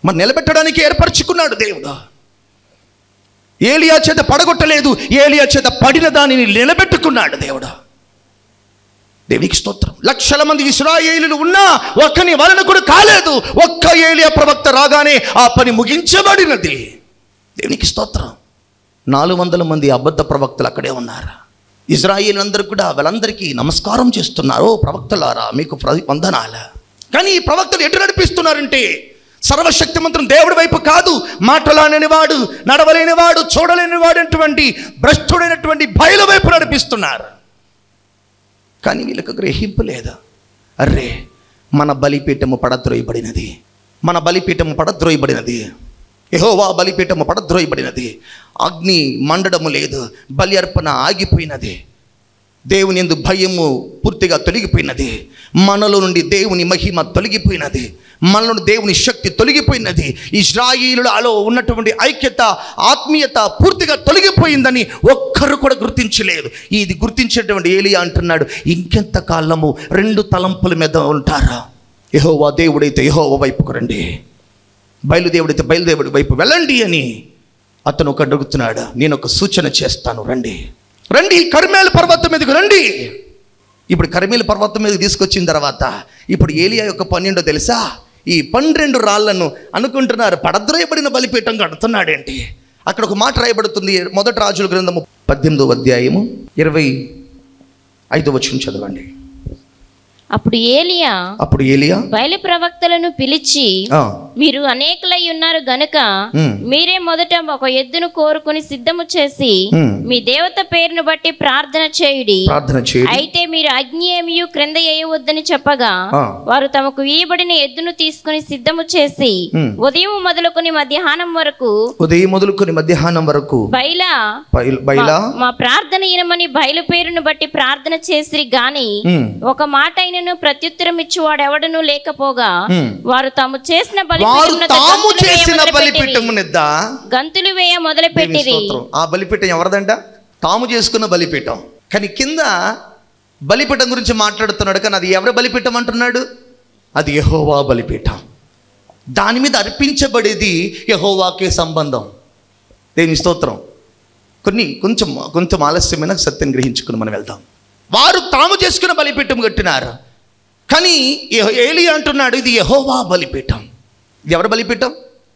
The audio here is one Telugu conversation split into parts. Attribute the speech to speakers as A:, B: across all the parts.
A: మరి నిలబెట్టడానికి ఏర్పరచుకున్నాడు దేవుడు ఏలియా చేత పడగొట్టలేదు ఏలియా చేత పడిన దానిని నిలబెట్టుకున్నాడు దేవుడు దేవునికి స్తోత్రం లక్షల మంది ఇస్రాయేలులు ఉన్నా ఒక్కని వలన కూడా కాలేదు ఒక్క ఏలియా ప్రవక్త రాగానే ఆ పని ముగించబడినది దేవునికి స్తోత్రం నాలుగు వందల మంది అబద్ధ ప్రవక్తలు అక్కడే ఉన్నారు ఇజ్రాయేల్ అందరూ కూడా వాళ్ళందరికీ నమస్కారం చేస్తున్నారు "ఓ ప్రవక్తలారా మీకు ప్ర- వందనాల కానీ ఈ ప్రవక్తలు ఎటు నడిపిస్తున్నారంటే సర్వశక్తిమంతుని దేవుడి వైపు కాదు మాటలాడని వాడు నడవలేని వాడు చూడలేని వాడు అటువంటి భ్రష్టుడైనటువంటి బయలు వైపు నడిపిస్తున్నారు కానీ వీళ్ళకు గ్రహింపు లేదా అర్రే మన బలిపీఠము పడద్రోయబడినది మన బలిపీఠము పడద్రోయబడినది యెహోవా బలిపీఠము పడద్రోయబడినది అగ్ని మండడము లేదు బలి అర్పణ ఆగిపోయినది దేవుని ఎందు భయము పూర్తిగా తొలగిపోయినది మనలో నుండి దేవుని మహిమ తొలగిపోయినది మనలో నుండి దేవుని శక్తి తొలగిపోయినది ఇజ్రాయిలులో ఉన్నటువంటి ఐక్యత ఆత్మీయత పూర్తిగా తొలగిపోయిందని ఒక్కరు కూడా గుర్తించలేదు ఇది గుర్తించేటువంటి ఏలియా అంటున్నాడు ఇంకెంత కాలము రెండు తలంపుల మీద ఉంటారా యెహోవా దేవుడైతే యెహోవా వైపుకు రండి బయలుదేవుడైతే బయలుదేవుడి వైపు వెళ్ళండి అని అతను ఒక అడుగుతున్నాడు నేను ఒక సూచన చేస్తాను రండి రండి కర్మేల పర్వతం మీదకి రండి ఇప్పుడు కర్మేల పర్వతం మీదకి తీసుకొచ్చిన తర్వాత ఇప్పుడు ఏలియా యొక్క పని ఏంటో తెలుసా ఈ పన్నెండు రాళ్లను అనుకుంటున్నారు పడద్రోయబడిన బలిపీఠం కడుతున్నాడేంటి అక్కడ ఒక మాట రాయబడుతుంది మొదటి రాజుల గ్రంథము పద్దెనిమిదో అధ్యాయము ఇరవై ఐదో వచ్చిన చదవండి
B: అప్పుడు ఏలియా
A: అప్పుడు ఏలియా
B: బయలు ప్రవక్తలను పిలిచి
A: ఆ,
B: మీరు అనేకులై ఉన్నారు గనుక
A: ఉమ్.
B: మీరే మొదట ఒక ఎద్దును కోరుకుని సిద్ధము చేసి
A: ఉమ్.
B: మీ దేవత పేరును బట్టి ప్రార్థన చేయుడి
A: ప్రార్థన చేయండి
B: అయితే మీరు అగ్ని ఏమియు క్రింద వేయవద్దని చెప్పగా
A: ఆ.
B: వారు తమకు వీయబడిన ఎద్దును తీసుకుని సిద్ధము చేసి
A: ఉమ్.
B: ఉదయం మొదలుకొని మధ్యాహ్నం వరకు
A: ఉదయం మొదలుకొని మధ్యాహ్నం వరకు
B: బయలా
A: బయలు- బయలా
B: మా- మా ప్రార్థన ఇనమని బయలు పేరును బట్టి ప్రార్థన చేసిరి గాని
A: ఉమ్.
B: ఒక మాట అయినను ప్రత్యుత్తరం ఇచ్చువాడు ఎవడను లేకపోగా
A: ఉమ్.
B: వారు తాము చేసిన
A: వారు
B: బలిపీఠమున
A: తాము
B: గంతులు వేయ
A: చేసిన
B: మొదలుపెట్టిరి.
A: బలిపీఠమునిద్ద
B: గంతులు వేయ
A: దేవుని
B: మొదలుపెట్టిరి
A: స్తోత్రం. ఆ బలిపీఠం ఎవరిదంట తాము చేసుకున్న బలిపీఠం కానీ కింద బలిపీఠం గురించి మాట్లాడుతున్నాడు కానీ అది ఎవరి బలిపీఠం అంటున్నాడు అది యహోవా బలిపీఠం దాని మీద అర్పించబడేది యహోవాకే సంబంధం దేవుని స్తోత్రం కొన్ని కొంచెం కొంచెం ఆలస్యమైన సత్యం గ్రహించుకుని మనం వెళ్దాం వారు తాము చేసుకున్న బలిపీఠం కట్టినారు కానీ యెహో- ఏలి అంటున్నాడు ఇది యహోవా బలిపీఠం ఇది ఎవరి బలిపీఠం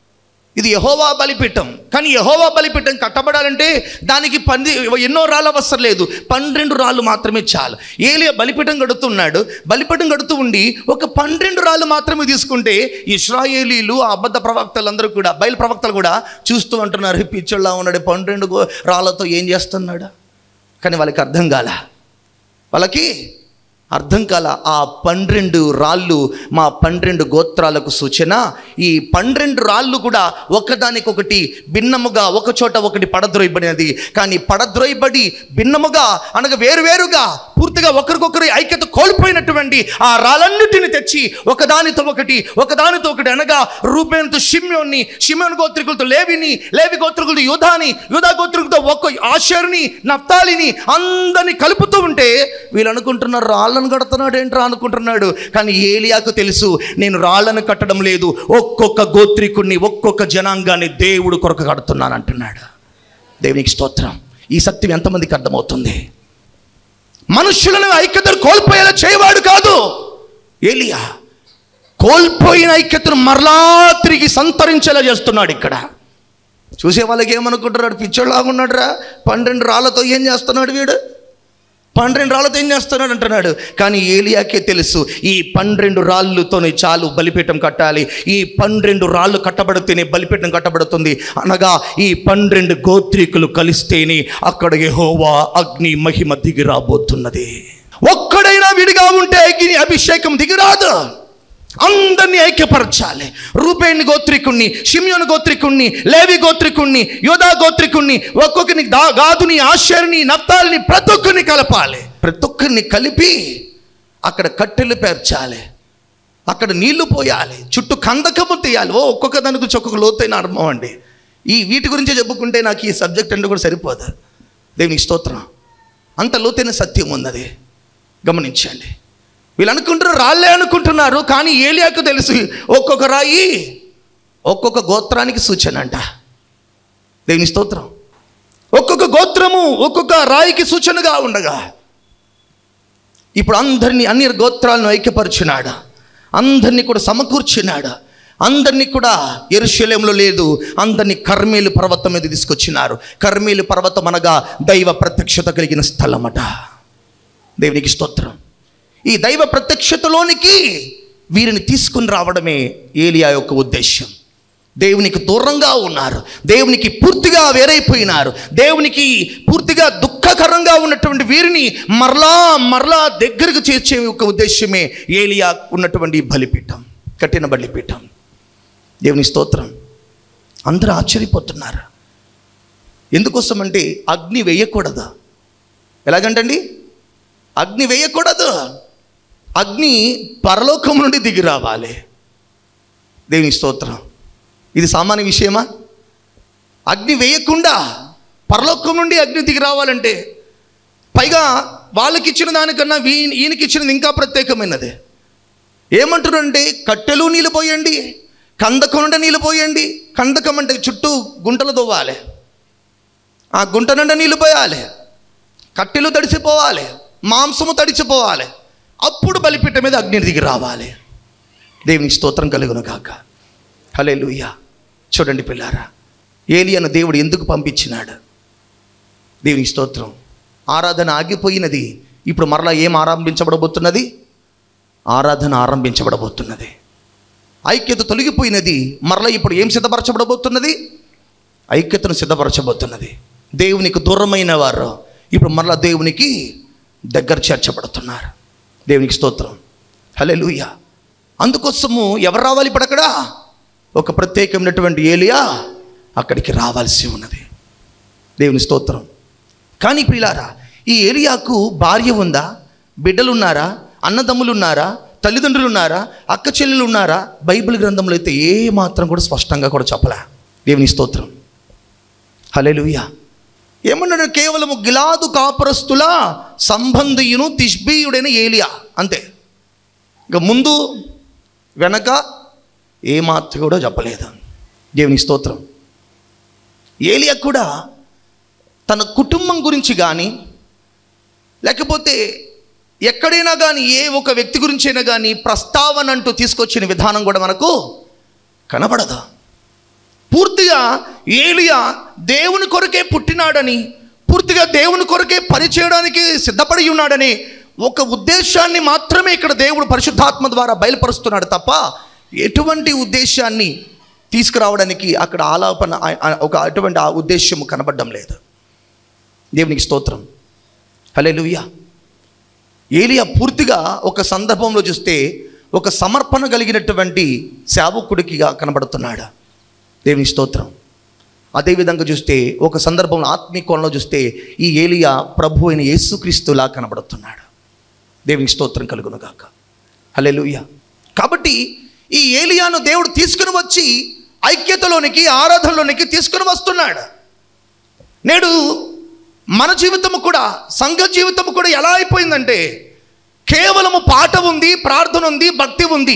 A: ఇది యహోవా బలిపీఠం కానీ యహోవా బలిపీఠం కట్టబడాలంటే దానికి పంది ఎన్నో రాళ్ళు అవసరం లేదు పన్నెండు రాళ్ళు మాత్రమే చాలు ఏలియా బలిపీఠం కడుతున్నాడు బలిపీఠం కడుతూ ఉండి ఒక పన్నెండు రాళ్ళు మాత్రమే తీసుకుంటే ఇస్రాయేలీలు ఆ అబద్ధ ప్రవక్తలందరూ కూడా బయలు ప్రవక్తలు కూడా చూస్తూ అంటున్నారు పిచ్చోళ్ళ ఉన్నాడు పన్నెండు గో- రాళ్ళతో ఏం చేస్తున్నాడు కానీ వాళ్ళకి అర్థం కాల వాళ్ళకి అర్థం కాల ఆ పన్నెండు రాళ్ళు మా పన్నెండు గోత్రాలకు సూచన ఈ పన్నెండు రాళ్ళు కూడా ఒకదానికొకటి భిన్నముగా ఒక చోట ఒకటి పడద్రోయబడినది కానీ పడద్రోయబడి భిన్నముగా అనగా వేరువేరుగా పూర్తిగా ఒకరికొకరి ఐక్యత కోల్పోయినటువంటి ఆ రాళ్ళన్నిటిని తెచ్చి ఒకదానితో ఒకటి ఒకదానితో ఒకటి అనగా రూపేణతో షిమ్యోన్ని షిమ్యోన్ గోత్రికులతో లేవిని లేవి గోత్రికులతో యూధాని యూధా గోత్రికులతో ఒక్క ఆశరుని నఫ్తాలిని అందరిని కలుపుతూ ఉంటే వీళ్ళు అనుకుంటున్నారు రాళ్ళను కడుతున్నాడు ఏంట్రా అనుకుంటున్నాడు కానీ ఏలియాకు తెలుసు నేను రాళ్ళను కట్టడం లేదు ఒక్కొక్క గోత్రికుణ్ణి ఒక్కొక్క జనాంగాన్ని దేవుడు కొరకు కడుతున్నాను అంటున్నాడు దేవునికి స్తోత్రం ఈ సత్యం ఎంతమందికి అర్థమవుతుంది మనుషులను ఐక్యత కోల్పోయేలా చేయవాడు కాదు ఏలియా కోల్పోయిన ఐక్యతను మరలా తిరిగి సంతరించేలా చేస్తున్నాడు ఇక్కడ చూసే వాళ్ళకి ఏమనుకుంటున్నాడు పిచ్చోళ్ళలాగా ఉన్నాడురా పన్నెండు రాళ్ళతో ఏం చేస్తున్నాడు వీడు పన్నెండు రాళ్ళతో ఏం చేస్తున్నాడు అంటున్నాడు కానీ ఏలియాకే తెలుసు ఈ పన్నెండు రాళ్ళతోనే చాలు బలిపీఠం కట్టాలి ఈ పన్నెండు రాళ్ళు కట్టబడితేనే బలిపీఠం కట్టబడుతుంది అనగా ఈ పన్నెండు గోత్రికులు కలిస్తేనే అక్కడ యెహోవా అగ్ని మహిమ దిగి రాబోతున్నది ఒక్కడైనా విడిగా ఉంటే అగ్ని అభిషేకం దిగిరాదు అందరినీ ఐక్యపరచాలి రూపేణి గోత్రికుణ్ణి షిమ్యోను గోత్రికుణ్ణి లేవి గోత్రికుణ్ణి యోధా గోత్రికుణ్ణి ఒక్కొక్కరిని దా గాదుని ఆశ్చర్యని నత్తాలిని ప్రతి ఒక్కరిని కలపాలి ప్రతి ఒక్కరిని కలిపి అక్కడ కట్టెలు పేర్చాలి అక్కడ నీళ్లు పోయాలి చుట్టూ కందకము తీయాలి ఓ ఒక్కొక్క దాని గురించి ఒక్కొక్క లోతైన అర్థం అండి ఈ వీటి గురించి చెప్పుకుంటే నాకు ఈ సబ్జెక్ట్ అంటే కూడా సరిపోదు దేవునికి స్తోత్రం అంత లోతైన సత్యం ఉన్నది గమనించండి వీళ్ళు అనుకుంటారు రాళ్ళే అనుకుంటున్నారు కానీ ఏలియాకు తెలుసు ఒక్కొక్క రాయి ఒక్కొక్క గోత్రానికి సూచన అంట దేవుని స్తోత్రం ఒక్కొక్క గోత్రము ఒక్కొక్క రాయికి సూచనగా ఉండగా ఇప్పుడు అందరినీ అన్ని గోత్రాలను ఐక్యపరిచినాడు అందరినీ కూడా సమకూర్చినాడు అందరినీ కూడా ఎరుశల్యంలో లేదు అందరినీ కర్మేలు పర్వతం మీద తీసుకొచ్చినారు కర్మేలు పర్వతం అనగా దైవ ప్రత్యక్షత కలిగిన స్థలమట దేవునికి స్తోత్రం ఈ దైవ ప్రత్యక్షతలోనికి వీరిని తీసుకుని రావడమే ఏలియా యొక్క ఉద్దేశం దేవునికి దూరంగా ఉన్నారు దేవునికి పూర్తిగా వేరైపోయినారు దేవునికి పూర్తిగా దుఃఖకరంగా ఉన్నటువంటి వీరిని మరలా మరలా దగ్గరకు చేర్చే ఒక ఉద్దేశమే ఏలియా ఉన్నటువంటి ఈ బలిపీఠం కట్టిన బలిపీఠం దేవుని స్తోత్రం అందరూ ఆశ్చర్యపోతున్నారు ఎందుకోసం అంటే అగ్ని వేయకూడదు ఎలాగంటండి అగ్ని వేయకూడదు అగ్ని పరలోకం నుండి దిగి రావాలి దేవుని స్తోత్రం ఇది సామాన్య విషయమా అగ్ని వేయకుండా పరలోకం నుండి అగ్ని దిగి రావాలంటే పైగా వాళ్ళకి ఇచ్చిన దానికన్నా వీ ఈయనకి ఇచ్చినది ఇంకా ప్రత్యేకమైనది ఏమంటారంటే కట్టెలు నీళ్ళు పోయండి కందకం నుండి నీళ్ళు పోయండి కందకం అంటే చుట్టూ గుంటలు తవ్వాలి ఆ గుంట నుండి నీళ్ళు పోయాలి కట్టెలు తడిసిపోవాలి మాంసము తడిచిపోవాలి అప్పుడు బలిపీఠ మీద అగ్ని దిగి రావాలి దేవునికి స్తోత్రం కలుగును కాక హలే చూడండి పిల్లారా ఏలియను దేవుడు ఎందుకు పంపించినాడు దేవునికి స్తోత్రం ఆరాధన ఆగిపోయినది ఇప్పుడు మరలా ఏం ఆరంభించబడబోతున్నది ఆరాధన ఆరంభించబడబోతున్నది ఐక్యత తొలగిపోయినది మరలా ఇప్పుడు ఏం సిద్ధపరచబడబోతున్నది ఐక్యతను సిద్ధపరచబోతున్నది దేవునికి దూరమైన వారు ఇప్పుడు మరలా దేవునికి దగ్గర చేర్చబడుతున్నారు దేవునికి స్తోత్రం హలే అందుకోసము ఎవరు రావాలి ఇప్పుడు అక్కడ ఒక ప్రత్యేకమైనటువంటి ఏలియా అక్కడికి రావాల్సి ఉన్నది దేవుని స్తోత్రం కానీ ప్రియులారా ఈ ఏలియాకు భార్య ఉందా బిడ్డలు ఉన్నారా అన్నదమ్ములు ఉన్నారా తల్లిదండ్రులు ఉన్నారా అక్క చెల్లెలు ఉన్నారా బైబిల్ గ్రంథంలో అయితే ఏ మాత్రం కూడా స్పష్టంగా కూడా చెప్పలే దేవుని స్తోత్రం హలెలుయా ఏమన్నాడు కేవలము గిలాదు కాపురస్తుల సంబంధియును తిష్బీయుడైన ఏలియా అంతే ఇక ముందు వెనక ఏ మాత్రం కూడా చెప్పలేదు దేవుని స్తోత్రం ఏలియా కూడా తన కుటుంబం గురించి కానీ లేకపోతే ఎక్కడైనా కానీ ఏ ఒక వ్యక్తి గురించైనా కానీ ప్రస్తావన అంటూ తీసుకొచ్చిన విధానం కూడా మనకు కనబడదు పూర్తిగా ఏలియా దేవుని కొరకే పుట్టినాడని పూర్తిగా దేవుని కొరకే పనిచేయడానికి సిద్ధపడి ఉన్నాడని ఒక ఉద్దేశాన్ని మాత్రమే ఇక్కడ దేవుడు పరిశుద్ధాత్మ ద్వారా బయలుపరుస్తున్నాడు తప్ప ఎటువంటి ఉద్దేశాన్ని తీసుకురావడానికి అక్కడ ఆలాపన ఆ- ఆ- ఒక అటువంటి ఆ ఉద్దేశము కనబడడం లేదు దేవునికి స్తోత్రం హలే ఏలియా పూర్తిగా ఒక సందర్భంలో చూస్తే ఒక సమర్పణ కలిగినటువంటి సేవకుడికిగా కనబడుతున్నాడు దేవుని స్తోత్రం అదేవిధంగా చూస్తే ఒక సందర్భంలో ఆత్మీయ కోణంలో చూస్తే ఈ ఏలియా ప్రభు అయిన యేసుక్రీస్తులా కనబడుతున్నాడు దేవుని స్తోత్రం కలుగును గాక హల్లెలూయా కాబట్టి ఈ ఏలియాను దేవుడు తీసుకుని వచ్చి ఐక్యతలోనికి ఆరాధనలోనికి తీసుకుని వస్తున్నాడు నేడు మన జీవితము కూడా సంఘ జీవితము కూడా ఎలా అయిపోయిందంటే కేవలము పాట ఉంది ప్రార్థన ఉంది భక్తి ఉంది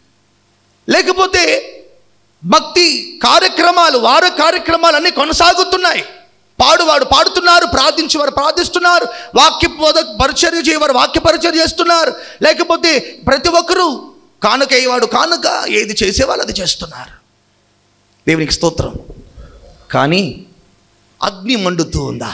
A: లేకపోతే భక్తి కార్యక్రమాలు వార కార్యక్రమాలు అన్నీ కొనసాగుతున్నాయి పాడువాడు పాడుతున్నారు ప్రార్థించేవారు ప్రార్థిస్తున్నారు వాక్య బోధ పరిచర్య చేయవారు వాక్య పరిచర్య చేస్తున్నారు లేకపోతే ప్రతి ఒక్కరూ కానుక అయ్యేవాడు కానుక ఏది చేసేవాళ్ళు అది చేస్తున్నారు దేవునికి స్తోత్రం కానీ అగ్ని మండుతూ ఉందా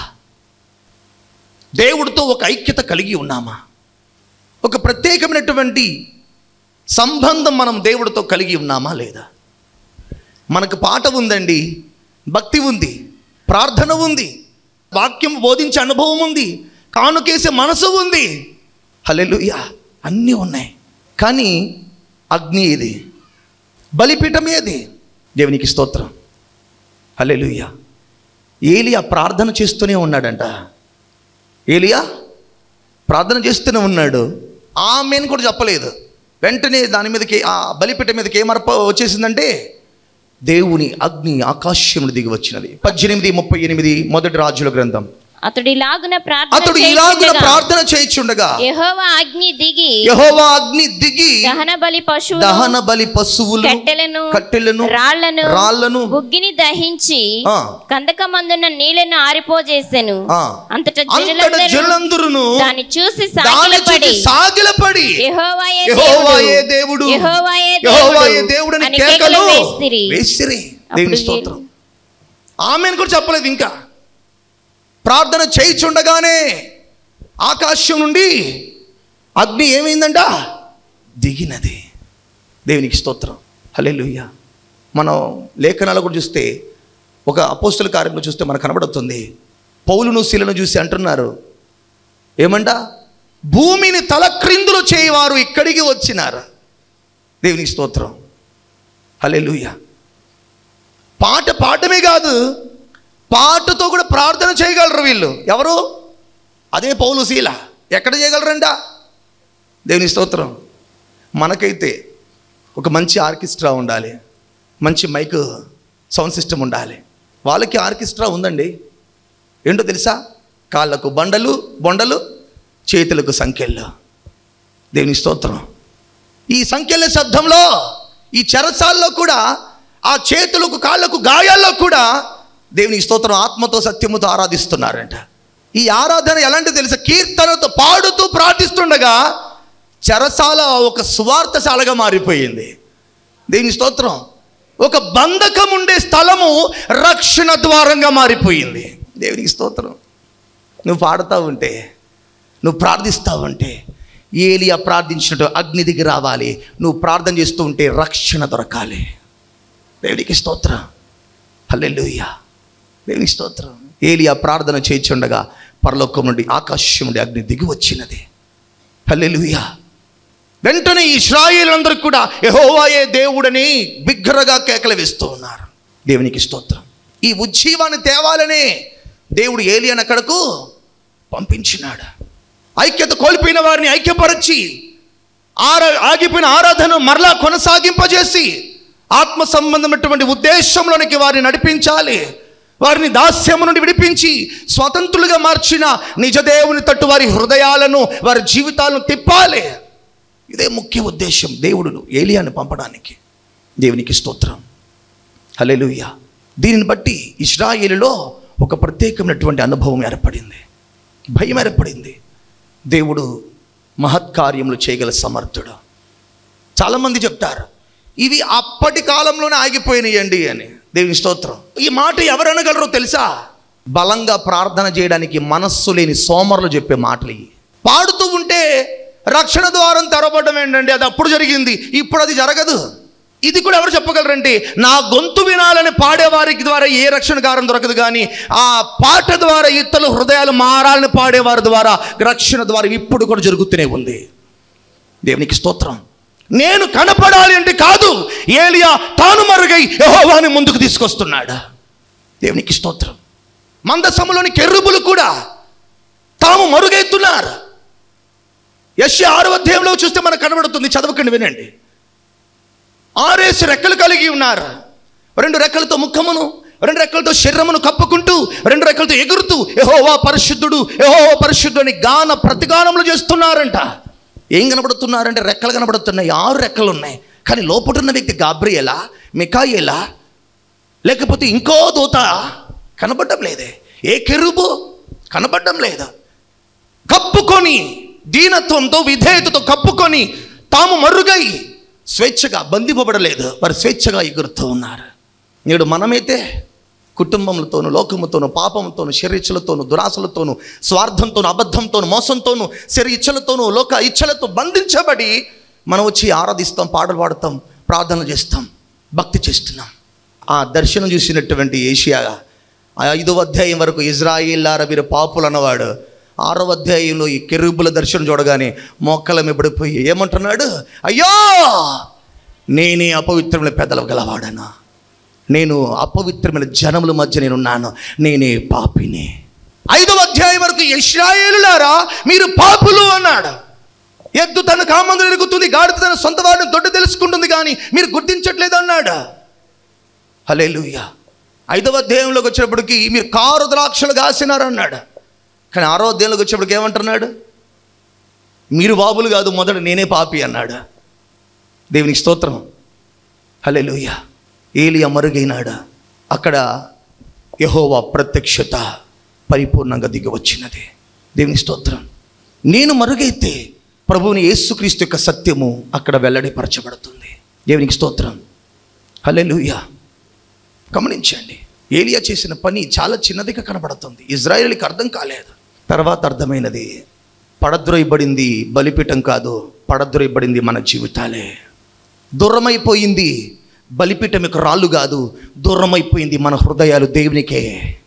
A: దేవుడితో ఒక ఐక్యత కలిగి ఉన్నామా ఒక ప్రత్యేకమైనటువంటి సంబంధం మనం దేవుడితో కలిగి ఉన్నామా లేదా మనకు పాట ఉందండి భక్తి ఉంది ప్రార్థన ఉంది వాక్యం బోధించే అనుభవం ఉంది కానుకేసే మనసు ఉంది హల్లెలూయా అన్నీ ఉన్నాయి కానీ అగ్ని ఏది బలిపీఠం ఏది దేవునికి స్తోత్రం హల్లెలూయా ఏలియా ప్రార్థన చేస్తూనే ఉన్నాడంట ఏలియా ప్రార్థన చేస్తూనే ఉన్నాడు ఆమెను కూడా చెప్పలేదు వెంటనే దాని మీదకి ఆ బలిపీఠ మీదకి ఏమర్ప వచ్చేసిందంటే దేవుని అగ్ని ఆకాశమును దిగి వచ్చినది పద్దెనిమిది ముప్పై ఎనిమిది మొదటి రాజుల గ్రంథం
B: అతడు ఇలాగున ప్రార్థన
A: అతడు ఇలాగున
B: చేయుచుండగా
A: ప్రార్థన చేయించుండగా
B: యెహోవా అగ్ని దిగి
A: యెహోవా అగ్ని దిగి
B: దహన బలి పశువు
A: దహన బలి పశువులు
B: కట్టెలను
A: కట్టెలను
B: రాళ్లను
A: రాళ్లను
B: బుగ్గిని దహించి
A: ఆ,
B: కందకమందున్న నీళ్లను ఆరిపోజేసెను
A: ఆ.
B: అంతటా
A: అంతట
B: జనులందరూ
A: జనులందరూ
B: దాన్ని చూసి
A: దాని
B: సాగిలపడి
A: చూసి సాగిలపడి
B: యెహోవాయే
A: యెహోవాయే
B: దేవుడు
A: దేవుడు
B: యెహోవాయే
A: యెహోవాయే
B: దేవుడు
A: దేవుడు అని
B: అని
A: కేకలు
B: కేకలు వేసిరి.
A: వేసిరి
B: అప్పుడు
A: దేవుని స్తోత్రం ఆమెను కూడా చెప్పలేదు ఇంకా ప్రార్థన చేయిచుండగానే ఆకాశం నుండి అగ్ని ఏమైందంట దిగినది దేవునికి స్తోత్రం హల్లెలూయా మనం లేఖనాలు కూడా చూస్తే ఒక అపోస్తుల కార్యంలో చూస్తే మనకు కనబడుతుంది పౌలును శీలను చూసి అంటున్నారు ఏమంట భూమిని తలక్రిందులు చేయవారు ఇక్కడికి వచ్చినారు దేవునికి స్తోత్రం హల్లెలూయా పాట పాడమే కాదు పాటతో కూడా ప్రార్థన చేయగలరు వీళ్ళు ఎవరు అదే పౌలు శీల ఎక్కడ చేయగలరంట దేవుని స్తోత్రం మనకైతే ఒక మంచి ఆర్కెస్ట్రా ఉండాలి మంచి మైక్ సౌండ్ సిస్టమ్ ఉండాలి వాళ్ళకి ఆర్కెస్ట్రా ఉందండి ఏంటో తెలుసా కాళ్ళకు బండలు బొండలు చేతులకు సంఖ్యలు దేవుని స్తోత్రం ఈ సంఖ్యల శబ్దంలో ఈ చెరసాల్లో కూడా ఆ చేతులకు కాళ్ళకు గాయాల్లో కూడా దేవుని స్తోత్రం ఆత్మతో సత్యముతో ఆరాధిస్తున్నారంట ఈ ఆరాధన ఎలాంటి తెలుసా కీర్తనతో పాడుతూ ప్రార్థిస్తుండగా చెరసాల ఒక సువార్తశాలగా మారిపోయింది దేవుని స్తోత్రం ఒక బంధకం ఉండే స్థలము రక్షణ ద్వారంగా మారిపోయింది దేవునికి స్తోత్రం నువ్వు పాడుతూ ఉంటే నువ్వు ప్రార్థిస్తూ ఉంటే ఏలియా ప్రార్థించినట్టు అగ్ని దిగి రావాలి నువ్వు ప్రార్థన చేస్తూ ఉంటే రక్షణ దొరకాలి దేవునికి స్తోత్రం హల్లెలూయా దేవునికి స్తోత్రం ఏలియా ప్రార్థన చేయించుండగా పరలోకం నుండి ఆకాశం నుండి అగ్ని దిగి వచ్చినది హల్లెలూయా వెంటనే ఇస్రాయేలందరూ కూడా యెహోవాయే దేవుడని బిగ్గరగా కేకలు వేస్తూ ఉన్నారు దేవునికి స్తోత్రం ఈ ఉజ్జీవాన్ని తేవాలనే దేవుడు ఏలియన్ అక్కడకు పంపించినాడు ఐక్యత కోల్పోయిన వారిని ఐక్యపరచి ఆర ఆగిపోయిన ఆరాధన మరలా కొనసాగింపజేసి ఆత్మ సంబంధమైనటువంటి ఉద్దేశంలోనికి వారిని నడిపించాలి వారిని దాస్యము నుండి విడిపించి స్వతంత్రులుగా మార్చిన నిజదేవుని తట్టు వారి హృదయాలను వారి జీవితాలను తిప్పాలి ఇదే ముఖ్య ఉద్దేశం దేవుడు ఏలియాని పంపడానికి దేవునికి స్తోత్రం హల్లెలూయా దీనిని బట్టి ఇస్రాయేలులో ఒక ప్రత్యేకమైనటువంటి అనుభవం ఏర్పడింది భయం ఏర్పడింది దేవుడు మహత్కార్యములు చేయగల సమర్థుడు చాలామంది చెప్తారు ఇవి అప్పటి కాలంలోనే ఆగిపోయినాయండి అని దేవుని స్తోత్రం ఈ మాట ఎవరు అనగలరో తెలుసా బలంగా ప్రార్థన చేయడానికి మనస్సు లేని సోమరులు చెప్పే మాటలు ఇవి పాడుతూ ఉంటే రక్షణ ద్వారం తెరవబడడం ఏంటండి అది అప్పుడు జరిగింది ఇప్పుడు అది జరగదు ఇది కూడా ఎవరు చెప్పగలరంటే నా గొంతు వినాలని పాడేవారికి ద్వారా ఏ రక్షణ కారం దొరకదు కానీ ఆ పాట ద్వారా ఇతరుల హృదయాలు మారాలని పాడేవారి ద్వారా రక్షణ ద్వారా ఇప్పుడు కూడా జరుగుతూనే ఉంది దేవునికి స్తోత్రం నేను కనపడాలి అంటే కాదు ఏలియా తాను మరుగై యెహోవాని ముందుకు తీసుకొస్తున్నాడు దేవునికి స్తోత్రం మందసములోని కెర్రుబులు కూడా తాము మరుగైతున్నారు యశ ఆరు అధ్యాయంలో చూస్తే మనకు కనబడుతుంది చదవకండి వినండి ఆరేసి రెక్కలు కలిగి ఉన్నారు రెండు రెక్కలతో ముఖమును రెండు రెక్కలతో శరీరమును కప్పుకుంటూ రెండు రెక్కలతో ఎగురుతూ యెహోవా పరిశుద్ధుడు యెహోవా పరిశుద్ధుడు అని గాన ప్రతిగానములు చేస్తున్నారంట ఏం కనబడుతున్నారంటే రెక్కలు కనబడుతున్నాయి ఆరు రెక్కలు ఉన్నాయి కానీ లోపటున్న వ్యక్తి గాబ్రియలా మికాయేలా లేకపోతే ఇంకో దూత కనబడడం లేదే ఏ కెరుబు కనబడడం లేదు కప్పుకొని దీనత్వంతో విధేయతతో కప్పుకొని తాము మరుగై స్వేచ్ఛగా బంధింపబడలేదు వారు స్వేచ్ఛగా ఎగురుతూ ఉన్నారు నేడు మనమైతే కుటుంబములతోనూ లోకముతోనూ పాపంతోనూ శరీచ్ఛలతోనూ దురాశలతోనూ స్వార్థంతోనూ అబద్ధంతోనూ మోసంతోనూ శరీర ఇచ్చలతోనూ లోక ఇచ్చలతో బంధించబడి మనం వచ్చి ఆరాధిస్తాం పాటలు పాడతాం ప్రార్థనలు చేస్తాం భక్తి చేస్తున్నాం ఆ దర్శనం చూసినటువంటి ఏషియా ఆ ఐదవ అధ్యాయం వరకు ఇజ్రాయిల్లార వీరు పాపులు అన్నవాడు ఆరో అధ్యాయంలో ఈ కెరూబుల దర్శనం చూడగానే మోక్కల మెబడిపోయి ఏమంటున్నాడు అయ్యో నేనే అపవిత్రమైన పెద్దలు గలవాడనా నేను అపవిత్రమైన జనముల మధ్య నేనున్నాను నేనే పాపిని ఐదవ అధ్యాయం వరకు ఇస్రాయేలులారా మీరు పాపులు అన్నాడు ఎద్దు తన కామందులు ఎరుగుతుంది గాడిద తన సొంత వాడిని దొడ్డు తెలుసుకుంటుంది కానీ మీరు గుర్తించట్లేదు అన్నాడు హలేలుయ్య ఐదవ అధ్యాయంలోకి వచ్చేటప్పటికి మీరు కారు ద్రాక్షలు కాసినారు అన్నాడు కానీ ఆరో అధ్యాయంలోకి వచ్చేప్పటికి ఏమంటున్నాడు మీరు బాబులు కాదు మొదట నేనే పాపి అన్నాడు దేవునికి స్తోత్రం హలే లూయ ఏలియా మరుగైనాడు అక్కడ యహోవా ప్రత్యక్షత పరిపూర్ణంగా దిగి వచ్చినది దేవుని స్తోత్రం నేను మరుగైతే ప్రభువుని యేసుక్రీస్తు యొక్క సత్యము అక్కడ వెల్లడిపరచబడుతుంది దేవునికి స్తోత్రం హలే గమనించండి ఏలియా చేసిన పని చాలా చిన్నదిగా కనబడుతుంది ఇజ్రాయేల్కి అర్థం కాలేదు తర్వాత అర్థమైనది పడద్రోయబడింది బలిపీఠం కాదు పడద్రోయబడింది మన జీవితాలే దూరమైపోయింది బలిపీఠం యొక్క రాళ్ళు కాదు దూరమైపోయింది మన హృదయాలు దేవునికే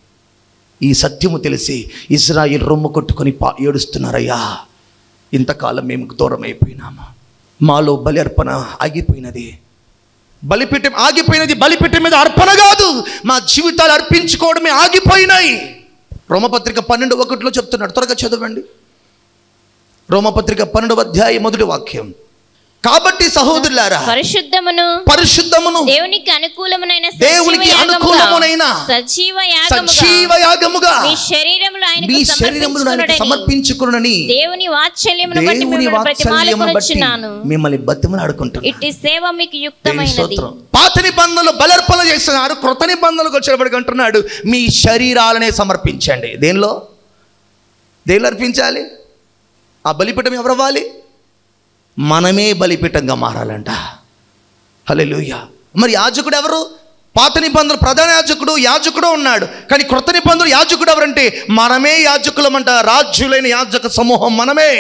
A: ఈ సత్యము తెలిసి ఇజ్రాయిల్ రొమ్ము కొట్టుకొని పా ఏడుస్తున్నారయ్యా ఇంతకాలం మేము దూరం అయిపోయినాము మాలో బలి అర్పణ ఆగిపోయినది బలిపీఠం ఆగిపోయినది బలిపీఠం మీద అర్పణ కాదు మా జీవితాలు అర్పించుకోవడమే ఆగిపోయినాయి రోమపత్రిక పన్నెండు ఒకటిలో చెప్తున్నాడు త్వరగా చదవండి రోమపత్రిక పన్నెండు అధ్యాయ మొదటి వాక్యం కాబట్టి సహోదరులారా
B: పరిశుద్ధమును
A: పరిశుద్ధమును
B: దేవునికి అనుకూలమునైన సజీవ
A: దేవునికి
B: యాగముగా,
A: అనుకూలమునైన
B: సజీవ యాగముగా
A: సజీవ యాగముగా
B: మీ శరీరములు ఆయనకు
A: మీ శరీరమును ఆయనకు
B: సమర్పించుకొనుడని
A: సమర్పించుకునని
B: దేవుని వాత్సల్యమును బట్టి
A: దేవుని
B: మిమ్మల్ని
A: వాత్సల్యమును బట్టి
B: బ్రతిమాలుకొనుచున్నాను
A: మిమ్మల్ని బతిమలాడుకుంటున్నాను
B: ఇట్టి సేవ మీకు
A: దేవుని
B: యుక్తమైనది
A: స్తోత్రం పాత నిబంధనలు బలర్పణ చేస్తున్నారు కృత నిబంధనలకు వచ్చేటప్పటికి అంటున్నాడు మీ శరీరాలనే సమర్పించండి దేనిలో దేనిలో అర్పించాలి ఆ బలిపీఠం ఎవరు అవ్వాలి మనమే బలిపీఠంగా మారాలంట హల్లెలూయా మరి యాజకుడు ఎవరు పాత నిబంధనలు ప్రధాన యాజకుడు యాజకుడు ఉన్నాడు కానీ క్రొత్త నిబంధనలు యాజకుడు ఎవరంటే మనమే యాజకులమంట రాజ్యులైన యాజక సమూహం మనమే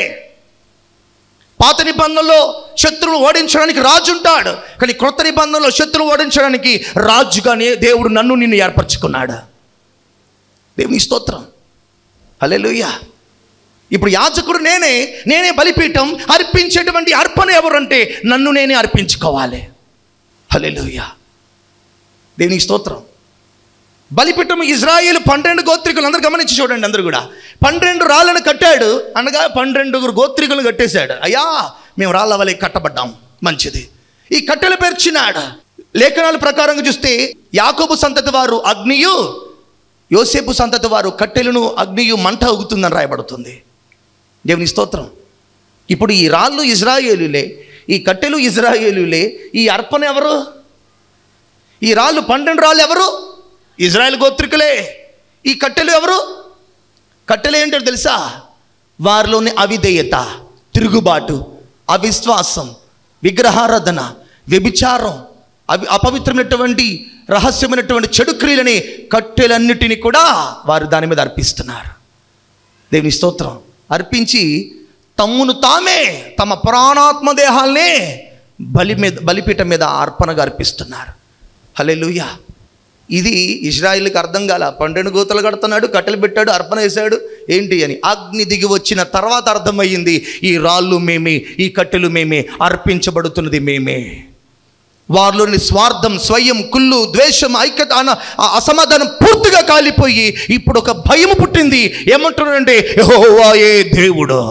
A: పాత నిబంధనలో శత్రువులు ఓడించడానికి రాజు ఉంటాడు కానీ క్రొత్త నిబంధనలో శత్రువు ఓడించడానికి రాజుగానే దేవుడు నన్ను నిన్ను ఏర్పరచుకున్నాడు దేవుని స్తోత్రం హల్లెలూయా ఇప్పుడు యాజకుడు నేనే నేనే బలిపీఠం అర్పించేటువంటి అర్పణ ఎవరంటే నన్ను నేనే అర్పించుకోవాలి హల్లెలూయా దేవునికి స్తోత్రం బలిపీఠం ఇజ్రాయేల్ పన్నెండు గోత్రికులు అందరూ గమనించి చూడండి అందరూ కూడా పన్నెండు రాళ్ళను కట్టాడు అనగా పన్నెండుగురు గోత్రికులు కట్టేశాడు అయ్యా మేము రాళ్ళ వలె కట్టబడ్డాం మంచిది ఈ కట్టెలు పేర్చినాడు లేఖనాల ప్రకారంగా చూస్తే యాకోబు సంతతి వారు అగ్నియు యోసేపు సంతతి వారు కట్టెలను అగ్నియు మంట ఊగుతుందని రాయబడుతుంది దేవుని స్తోత్రం ఇప్పుడు ఈ రాళ్ళు ఇజ్రాయేలులే ఈ కట్టెలు ఇజ్రాయేలులే ఈ అర్పణ ఎవరు ఈ రాళ్ళు పన్నెండు రాళ్ళు ఎవరు ఇజ్రాయెల్ గోత్రికులే ఈ కట్టెలు ఎవరు కట్టెలు ఏంటో తెలుసా వారిలోని అవిధేయత తిరుగుబాటు అవిశ్వాసం విగ్రహారాధన వ్యభిచారం అవి అపవిత్రమైనటువంటి రహస్యమైనటువంటి చెడు క్రియలని కట్టెలన్నిటినీ కూడా వారు దాని మీద అర్పిస్తున్నారు దేవుని స్తోత్రం అర్పించి తమ్మును తామే తమ ప్రాణాత్మ దేహాల్నే బలి మీద బలిపీఠం మీద అర్పణగా అర్పిస్తున్నారు హల్లెలూయా ఇది ఇజ్రాయిల్కి అర్థం కాల పన్నెండు గోతలు కడుతున్నాడు కట్టెలు పెట్టాడు అర్పణ వేశాడు ఏంటి అని అగ్ని దిగి వచ్చిన తర్వాత అర్థమయ్యింది ఈ రాళ్ళు మేమే ఈ కట్టెలు మేమే అర్పించబడుతున్నది మేమే వారిలోని స్వార్థం స్వయం కుళ్ళు ద్వేషం ఐక్యత అన ఆ అసమాధానం పూర్తిగా కాలిపోయి ఇప్పుడు ఒక భయం పుట్టింది ఏమంటున్నారంటే యెహోవాయే దేవుడు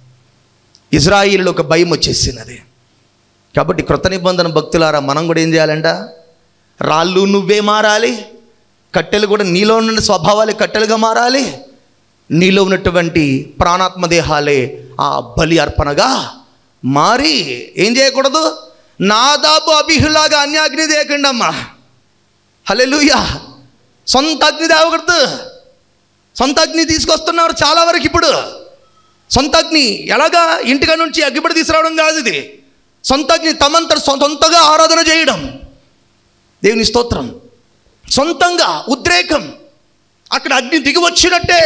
A: ఇజ్రాయిల్లో ఒక భయం వచ్చేసినది కాబట్టి కృత నిబంధన భక్తులారా మనం కూడా ఏం చేయాలంట రాళ్ళు నువ్వే మారాలి కట్టెలు కూడా నీలో ఉన్న స్వభావాలే కట్టెలుగా మారాలి నీలో ఉన్నటువంటి ప్రాణాత్మ దేహాలే ఆ బలి అర్పణగా మారి ఏం చేయకూడదు నాదాపు అభిహులాగా అన్యాగ్ని దేకండి అమ్మా హలెలుయా సొంత అగ్ని తేవకూడదు సొంత అగ్ని తీసుకొస్తున్నారు చాలా వరకు ఇప్పుడు సొంత అగ్ని ఎలాగా ఇంటిగా నుంచి అగ్గిపడి తీసుకురావడం కాదు ఇది సొంత అగ్ని తమంత సొంతగా ఆరాధన చేయడం దేవుని స్తోత్రం సొంతంగా ఉద్రేకం అక్కడ అగ్ని దిగి వచ్చినట్టే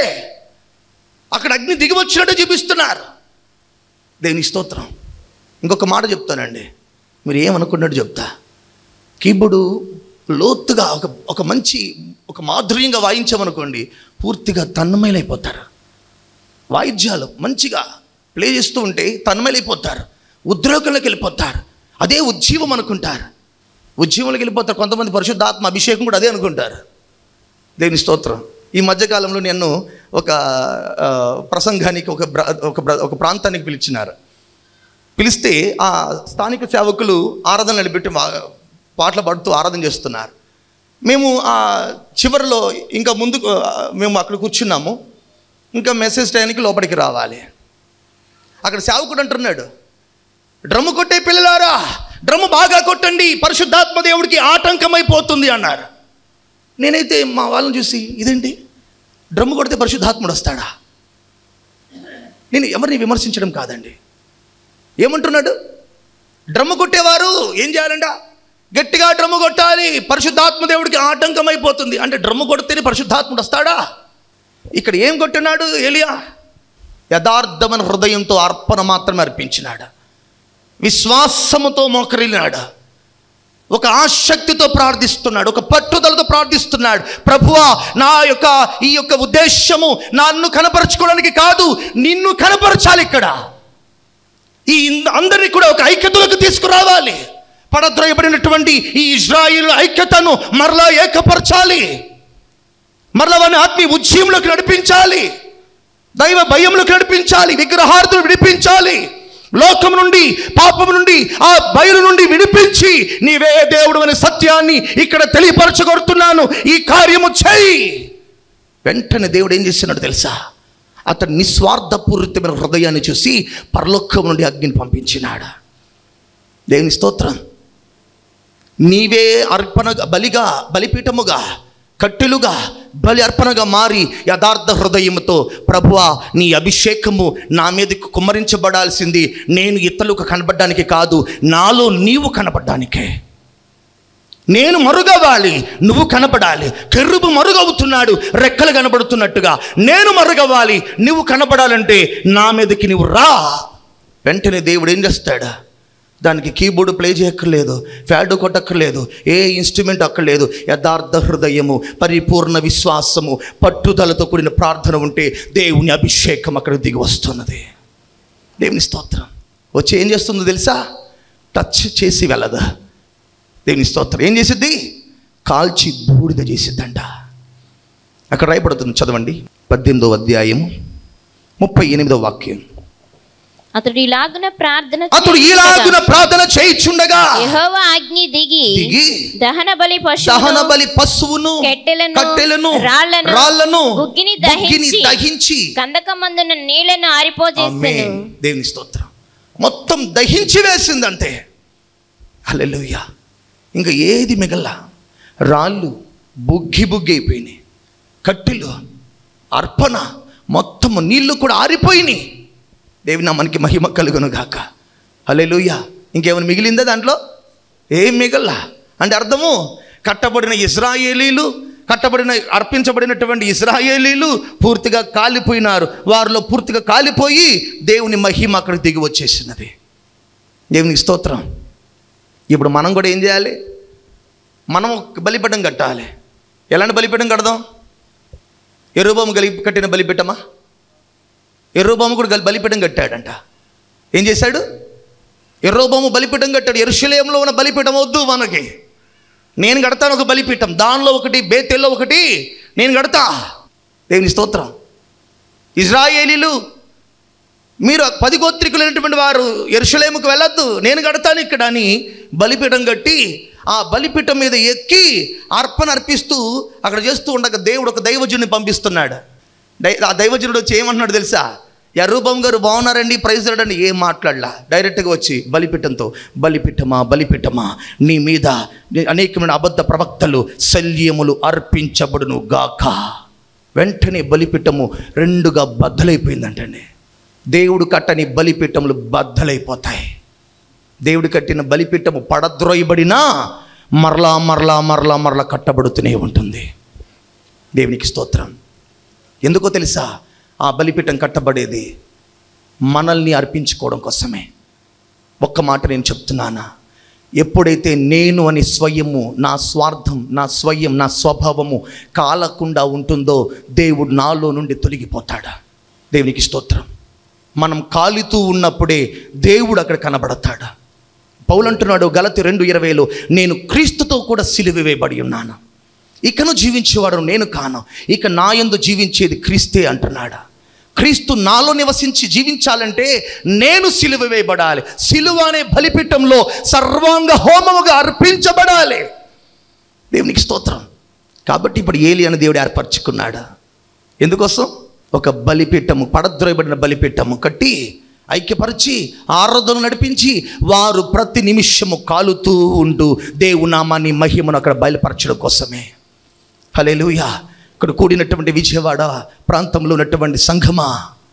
A: అక్కడ అగ్ని దిగి వచ్చినట్టే చూపిస్తున్నారు దేవుని స్తోత్రం ఇంకొక మాట చెప్తానండి మీరు ఏమనుకున్నట్టు చెప్తా కీబోర్డు లోతుగా ఒక ఒక మంచి ఒక మాధుర్యంగా వాయించామనుకోండి పూర్తిగా తన్మయలైపోతారు వాయిద్యాలు మంచిగా ప్లే చేస్తూ ఉంటే తన్మయలైపోతారు ఉద్రేకంలోకి వెళ్ళిపోతారు అదే ఉజ్జీవం అనుకుంటారు ఉజ్జీవంలోకి వెళ్ళిపోతారు కొంతమంది పరిశుద్ధాత్మ అభిషేకం కూడా అదే అనుకుంటారు దేవుని స్తోత్రం ఈ మధ్యకాలంలో నేను ఒక ఆ, ప్రసంగానికి ఒక బ్ర- ఒక బ్ర- ఒక ప్రాంతానికి పిలిచినారు పిలిస్తే ఆ స్థానిక సేవకులు ఆరాధన నిలబెట్టి వా- పాటలు పాడుతూ ఆరాధన చేస్తున్నారు మేము ఆ చివరిలో ఇంకా ముందు మేము అక్కడ కూర్చున్నాము ఇంకా మెసేజ్ టైంకి లోపలికి రావాలి అక్కడ సేవకుడు అంటున్నాడు డ్రమ్ము కొట్టే పిల్లలారా డ్రమ్ము బాగా కొట్టండి పరిశుద్ధాత్మ దేవుడికి ఆటంకమైపోతుంది అన్నారు నేనైతే మా వాళ్ళని చూసి ఇదేంటి డ్రమ్ము కొడితే పరిశుద్ధాత్ముడు వస్తాడా నేను ఎవరిని విమర్శించడం కాదండి ఏమంటున్నాడు డ్రమ్ము కొట్టేవారు ఏం చేయాలంట గట్టిగా డ్రమ్ము కొట్టాలి పరిశుద్ధాత్మ దేవుడికి ఆటంకం అయిపోతుంది అంటే డ్రమ్ము కొడితేనే పరిశుద్ధాత్ముడు వస్తాడా ఇక్కడ ఏం కొట్టినాడు ఏలియా యథార్థమైన హృదయంతో అర్పణ మాత్రమే అర్పించినాడు విశ్వాసముతో మోకరిల్లినాడు ఒక ఆసక్తితో ప్రార్థిస్తున్నాడు ఒక పట్టుదలతో ప్రార్థిస్తున్నాడు ప్రభువా నా యొక్క ఈ యొక్క ఉద్దేశము నన్ను కనపరచుకోవడానికి కాదు నిన్ను కనపరచాలి ఇక్కడ ఈ ఇంద- అందరినీ కూడా ఒక ఐక్యతలోకి తీసుకురావాలి పడద్రోయబడినటువంటి ఈ ఇజ్రాయిల్ ఐక్యతను మరలా ఏకపరచాలి మరలా వారిని ఆత్మీయ ఉద్యమంలోకి నడిపించాలి దైవ భయంలోకి నడిపించాలి విగ్రహార్థులు విడిపించాలి లోకం నుండి పాపం నుండి ఆ బయలు నుండి విడిపించి నీవే దేవుడు అనే సత్యాన్ని ఇక్కడ తెలియపరచగొడుతున్నాను ఈ కార్యము చేయి వెంటనే దేవుడు ఏం చేస్తున్నాడు తెలుసా అతడు నిస్వార్థపూరితమైన హృదయాన్ని చూసి పరలోకం నుండి అగ్నిని పంపించినాడు దేవుని స్తోత్రం నీవే అర్పణగా బలిగా బలిపీఠముగా కట్టెలుగా బలి అర్పణగా మారి యథార్థ హృదయముతో ప్రభువా నీ అభిషేకము నా మీదకి కుమ్మరించబడాల్సింది నేను ఇతరులకు కనబడడానికి కాదు నాలో నీవు కనబడ్డానికే నేను మరుగవ్వాలి నువ్వు కనపడాలి కెర్రుబు మరుగవుతున్నాడు రెక్కలు కనబడుతున్నట్టుగా నేను మరుగవ్వాలి నువ్వు కనపడాలంటే నా మీదకి నువ్వు రా వెంటనే దేవుడు ఏం చేస్తాడా దానికి కీబోర్డు ప్లే చేయక్కర్లేదు ఫ్యాడ్ కొట్టక్కర్లేదు ఏ ఇన్స్ట్రుమెంట్ అక్కర్లేదు యథార్థ హృదయము పరిపూర్ణ విశ్వాసము పట్టుదలతో కూడిన ప్రార్థన ఉంటే దేవుని అభిషేకం అక్కడ దిగి వస్తున్నది దేవుని స్తోత్రం వచ్చి ఏం చేస్తుందో తెలుసా టచ్ చేసి వెళ్ళదా దేవుని స్తోత్రం ఏం చేసిద్ది కాల్చి బూడిద చేసిద్దంట అక్కడ రాయబడుతుంది చదవండి పద్దెనిమిదో అధ్యాయము ముప్పై ఎనిమిదో వాక్యం
B: అతడు ఇలాగున ప్రార్థన
A: అతడు ఈలాగున ప్రార్థన చేయిచుండగా
B: యెహోవా ఆజ్ఞ దిగి
A: దిగి
B: దహన బలి
A: దహన
B: పశువును
A: బలి పశువును
B: కట్టెలను,
A: కట్టెలను
B: రాళ్లను,
A: రాళ్లను
B: బుగ్గిని
A: బుగ్గిని
B: దహించి,
A: దహించి
B: కందకమందున నీళ్లను ఆరిపోజేసెను
A: ఆమేన్. దేవుని స్తోత్రం మొత్తం దహించి వేసిందంటే హల్లెలూయా ఇంకా ఏది మిగల రాళ్ళు బుగ్గి బుగ్గి అయిపోయినాయి కట్టెలు అర్పణ మొత్తం నీళ్లు కూడా ఆరిపోయినాయి దేవి నా మనకి మహిమ కలుగును గాక హల్లెలూయా ఇంకేమైనా మిగిలిందా దాంట్లో ఏం మిగల్లా అంటే అర్థము కట్టబడిన ఇస్రాయేలీలు కట్టబడిన అర్పించబడినటువంటి ఇస్రాయేలీలు పూర్తిగా కాలిపోయినారు వారిలో పూర్తిగా కాలిపోయి దేవుని మహిమ అక్కడికి దిగి వచ్చేసినది దేవునికి స్తోత్రం ఇప్పుడు మనం కూడా ఏం చేయాలి మనం ఒక బలిపీఠం కట్టాలి ఎలాంటి బలిపీఠం కడదాం ఎరుబొమ్మ గలి కట్టిన బలిపీఠమా ఎర్రోబాము కూడా గలి- బలిపీఠం కట్టాడంట ఏం చేశాడు ఎర్రోబాము బలిపీఠం కట్టాడు ఎరుషలేంలో ఉన్న బలిపీఠం వద్దు మనకి నేను కడతాను ఒక బలిపీఠం దానిలో ఒకటి బేతెల్లో ఒకటి నేను కడతా దేవుని స్తోత్రం ఇజ్రాయేలీలు మీరు పది గోత్రికులైనటువంటి వారు ఎరుషలేముకు వెళ్ళొద్దు నేను కడతాను ఇక్కడ అని బలిపీఠం కట్టి ఆ బలిపీఠం మీద ఎక్కి అర్పణ అర్పిస్తూ అక్కడ చేస్తూ ఉండగా దేవుడు ఒక దైవజుడిని పంపిస్తున్నాడు దై ఆ దైవజనుడు వచ్చి ఏమంటున్నాడు తెలుసా ఎర్రూపం గారు బాగున్నారండి ప్రైజ్ రాడండి ఏం మాట్లాడలా డైరెక్ట్గా వచ్చి బలిపీఠంతో బలిపీఠమా బలిపీఠమా నీ మీద నీ అనేకమైన అబద్ధ ప్రవక్తలు శల్యములు అర్పించబడును గాక వెంటనే బలిపీఠము రెండుగా బద్దలైపోయిందంటండి దేవుడు కట్టని బలిపీఠములు బద్దలైపోతాయి దేవుడు కట్టిన బలిపీఠము పడద్రోయబడినా మరలా మరలా మరలా మరలా కట్టబడుతూనే ఉంటుంది దేవునికి స్తోత్రం ఎందుకో తెలుసా ఆ బలిపీఠం కట్టబడేది మనల్ని అర్పించుకోవడం కోసమే ఒక్క మాట నేను చెప్తున్నానా ఎప్పుడైతే నేను అని స్వయము నా స్వార్థం నా స్వయం నా స్వభావము కాలకుండా ఉంటుందో దేవుడు నాలో నుండి తొలగిపోతాడా దేవునికి స్తోత్రం మనం కాలుతూ ఉన్నప్పుడే దేవుడు అక్కడ కనబడతాడా పౌలు అంటున్నాడు గలతి రెండు ఇరవైలో నేను క్రీస్తుతో కూడా సిలువ వేయబడి ఉన్నాను ఇకను జీవించేవాడు నేను కాను ఇక నా యందు జీవించేది క్రీస్తే అంటున్నాడు క్రీస్తు నాలో నివసించి జీవించాలంటే నేను సిలువ వేయబడాలి సిలువ అనే బలిపీఠంలో సర్వాంగ హోమముగా అర్పించబడాలి దేవునికి స్తోత్రం కాబట్టి ఇప్పుడు ఏలి అని దేవుడు ఏర్పరచుకున్నాడు ఎందుకోసం ఒక బలిపీఠము పడద్రోయబడిన బలిపీఠము కట్టి ఐక్యపరిచి ఆరాధన నడిపించి వారు ప్రతి నిమిషము కాలుతూ ఉంటూ దేవునామాన్ని మహిమను అక్కడ బయలుపరచడం కోసమే హల్లెలూయా ఇక్కడ కూడినటువంటి విజయవాడ ప్రాంతంలో ఉన్నటువంటి సంఘమా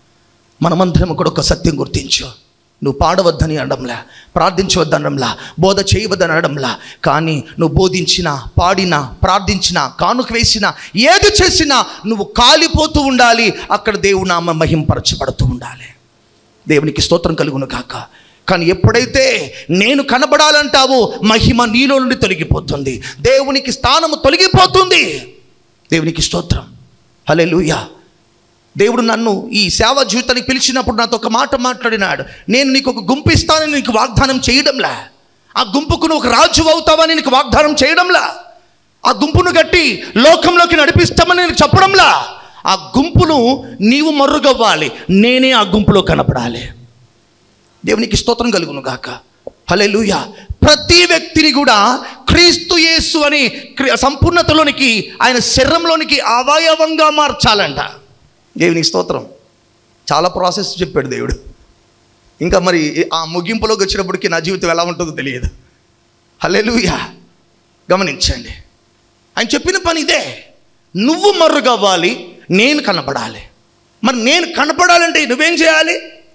A: మనమందరం కూడా ఒక సత్యం గుర్తించు నువ్వు పాడవద్దని అనడంలా ప్రార్థించవద్దనడంలా బోధ చేయవద్దని అనడంలా కానీ నువ్వు బోధించినా పాడినా ప్రార్థించినా కానుక వేసినా ఏది చేసినా నువ్వు కాలిపోతూ ఉండాలి అక్కడ దేవునామ మహింపరచబడుతూ ఉండాలి దేవునికి స్తోత్రం కలుగును కాక కానీ ఎప్పుడైతే నేను కనబడాలంటావో మహిమ నీలో నుండి తొలగిపోతుంది దేవునికి స్థానము తొలగిపోతుంది దేవునికి స్తోత్రం హల్లెలూయా దేవుడు నన్ను ఈ సేవా జీవితానికి పిలిచినప్పుడు నాతో ఒక మాట మాట్లాడినాడు నేను నీకు ఒక గుంపు ఇస్తానని నీకు వాగ్దానం చేయడంలా ఆ గుంపుకు నువ్వు ఒక రాజు అవుతావని నీకు వాగ్దానం చేయడంలా ఆ గుంపును కట్టి లోకంలోకి నడిపిస్తామని నీకు చెప్పడంలా ఆ గుంపును నీవు మర్రుగవ్వాలి నేనే ఆ గుంపులో కనపడాలి దేవునికి స్తోత్రం కలుగును గాక హల్లెలూయ ప్రతి వ్యక్తిని కూడా క్రీస్తు యేసు అని క్రి- సంపూర్ణతలోనికి ఆయన శరీరంలోనికి అవయవంగా మార్చాలంట దేవునికి స్తోత్రం చాలా ప్రాసెస్ చెప్పాడు దేవుడు ఇంకా మరి ఆ ముగింపులోకి వచ్చినప్పటికీ నా జీవితం ఎలా ఉంటుందో తెలియదు హల్లెలూయ గమనించండి ఆయన చెప్పిన పని ఇదే నువ్వు మర్రుగవ్వాలి నేను కనపడాలి మరి నేను కనపడాలంటే నువ్వేం చేయాలి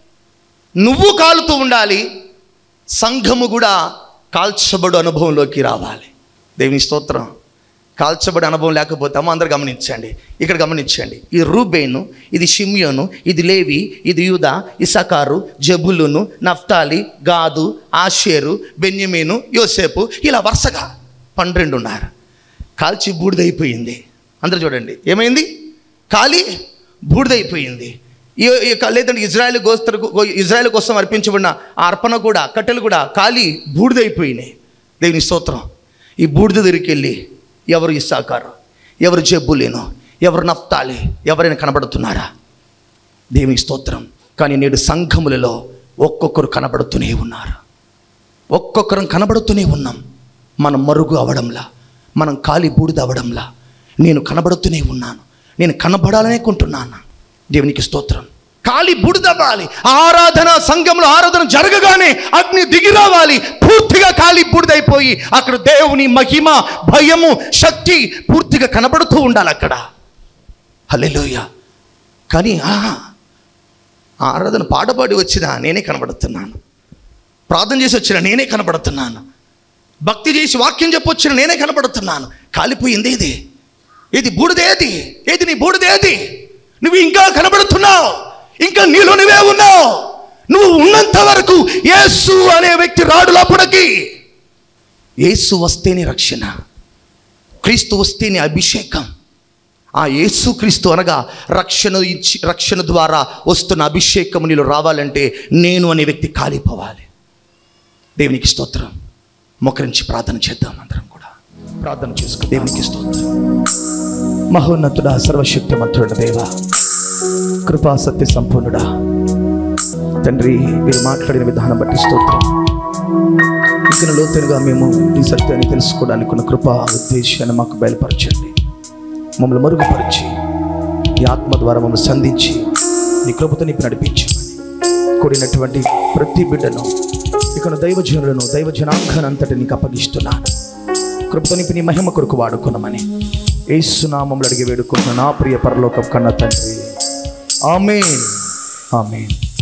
A: నువ్వు కాలుతూ ఉండాలి సంఘము కూడా కాల్చబడు అనుభవంలోకి రావాలి దేవుని స్తోత్రం కాల్చబడి అనుభవం లేకపోతే అమ్మ అందరు గమనించండి ఇక్కడ గమనించండి ఇది రూబేను ఇది షిమ్యోను ఇది లేవి ఇది యూద ఇసకారు జబులును నఫ్తాలి గాదు ఆషేరు బెన్యమీను యోసేపు ఇలా వరుసగా పన్నెండు ఉన్నారు కాల్చి బూడిదైపోయింది అందరు చూడండి ఏమైంది కాలి బూడిదైపోయింది ఈ- ఈ క- లేదంటే ఇజ్రాయెల్ గోస్తరు ఇజ్రాయెల్ కోసం అర్పించబడిన ఆ అర్పణ కూడా కట్టెలు కూడా కాలి బూడిదైపోయినాయి దేవుని స్తోత్రం ఈ బూడిద దగ్గరికి వెళ్ళి ఎవరు ఇస్సాకారు ఎవరు జబ్బులేను ఎవరు నఫ్తాలి ఎవరైనా కనబడుతున్నారా దేవుని స్తోత్రం కానీ నేడు సంఘములలో ఒక్కొక్కరు కనబడుతూనే ఉన్నారు ఒక్కొక్కరం కనబడుతూనే ఉన్నాం మనం మరుగు అవడంలా మనం కాలి బూడిద అవడంలా నేను కనబడుతూనే ఉన్నాను నేను కనబడాలనే కొంటున్నాను దేవునికి స్తోత్రం కాలి బూడిదవ్వాలి ఆరాధన సంఘంలో ఆరాధన జరగగానే అగ్ని దిగి రావాలి పూర్తిగా కాలి బూడిదైపోయి అక్కడ దేవుని మహిమ భయము శక్తి పూర్తిగా కనబడుతూ ఉండాలి అక్కడ హల్లెలూయ కానీ ఆహా ఆరాధన పాడపాడి వచ్చినా నేనే కనబడుతున్నాను ప్రార్థన చేసి వచ్చిన నేనే కనబడుతున్నాను భక్తి చేసి వాక్యం చెప్పొచ్చిన నేనే కనబడుతున్నాను కాలిపోయింది ఏది ఏది బూడిదేది ఏది నీ బూడిదేది నువ్వు ఇంకా కనబడుతున్నావు ఇంకా నీలో నువ్వే ఉన్నావు నువ్వు ఉన్నంత వరకు యేసు అనే వ్యక్తి రాడు లోపలికి యేసు వస్తేనే రక్షణ క్రీస్తు వస్తేనే అభిషేకం ఆ యేసు క్రీస్తు అనగా రక్షణ ఇచ్చి రక్షణ ద్వారా వస్తున్న అభిషేకం నీలో రావాలంటే నేను అనే వ్యక్తి కాలిపోవాలి దేవునికి స్తోత్రం మొకరించి ప్రార్థన చేద్దాం అందరం కూడా ప్రార్థన చేసుకో దేవునికి స్తోత్రం మహోన్నతుడా సర్వశక్తిమంతుడ దేవ కృపా సత్య సంపూర్ణుడా తండ్రి మీరు మాట్లాడిన విధానం బట్టి స్తోత్రం ఇంకా లోతుగా మేము ఈ సత్యాన్ని తెలుసుకోవడానికి ఉన్న కృపా ఉద్దేశాన్ని మాకు బయలుపరచండి మమ్మల్ని మరుగుపరిచి ఈ ఆత్మ ద్వారా మమ్మల్ని సంధించి నీ కృపతో నింపి నడిపించమని కూడినటువంటి ప్రతి బిడ్డను ఇక్కడ దైవజనులను దైవ జనాంగాన్ని అంతటి నీకు అప్పగిస్తున్నాను కృపతో నింపి నీ మహిమ కొరకు వాడుకున్నామని ఏసునామంలో అడిగి వేడుకుంటున్న నా ప్రియ పరలోకం కన్న తండ్రి ఆమె ఆమె